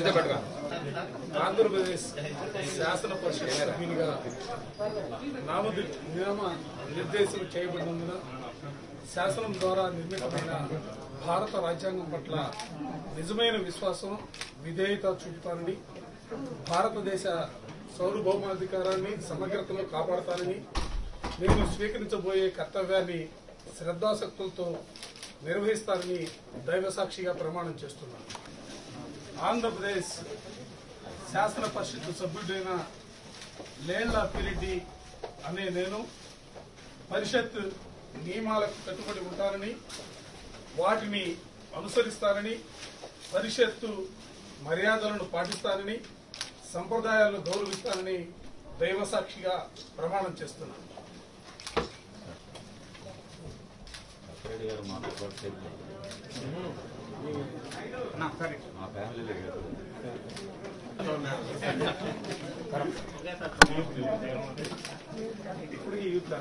ఆంధ్రప్రదేశ్ శాసన పరిషత్ సభ్యునిగా నామది నియమ నిర్దేశం చేయబడినందున శాసనం ద్వారా నిర్మితమైన భారత రాజ్యాంగం పట్ల నిజమైన విశ్వాసం విధేయత చూపుతానని భారతదేశ సార్వభౌమాధికారాన్ని సమగ్రతను కాపాడతానని నేను స్వీకరించబోయే కర్తవ్యాన్ని శ్రద్ధాశక్తులతో నిర్వహిస్తానని దైవసాక్షిగా ప్రమాణం చేస్తున్నాను ఆంధ్రప్రదేశ్ శాసన పరిషత్ సభ్యుడైన లేళ్ల పిరెడ్డి అనే నేను పరిషత్ నియమాలకు కట్టుబడి ఉంటానని వాటిని అనుసరిస్తానని పరిషత్తు మర్యాదలను పాటిస్తానని సంప్రదాయాలను గౌరవిస్తానని దైవసాక్షిగా ప్రమాణం చేస్తున్నాను రెడ్డి గారు మాతో పాటు చేరుకున్నారు. మా ఫ్యామిలీలో గారు ఇప్పుడు ఈ యూత్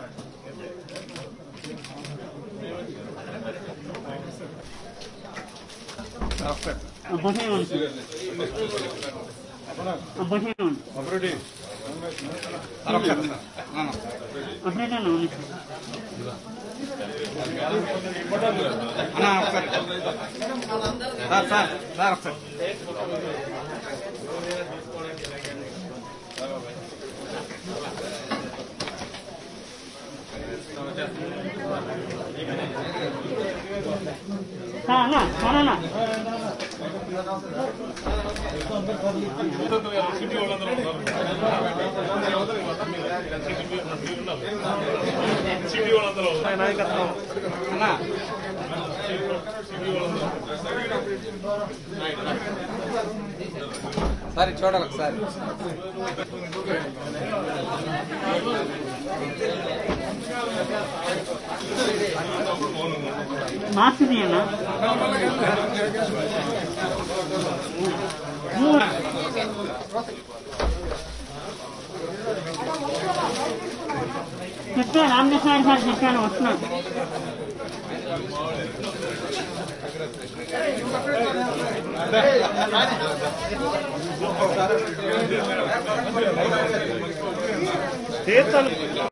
సరే చూడాలి ఒకసారి మార్చి తీయన్నా చెప్పాను రామకృష్ణ సార్ చెప్పాను వస్తున్నాను తీర్థాలు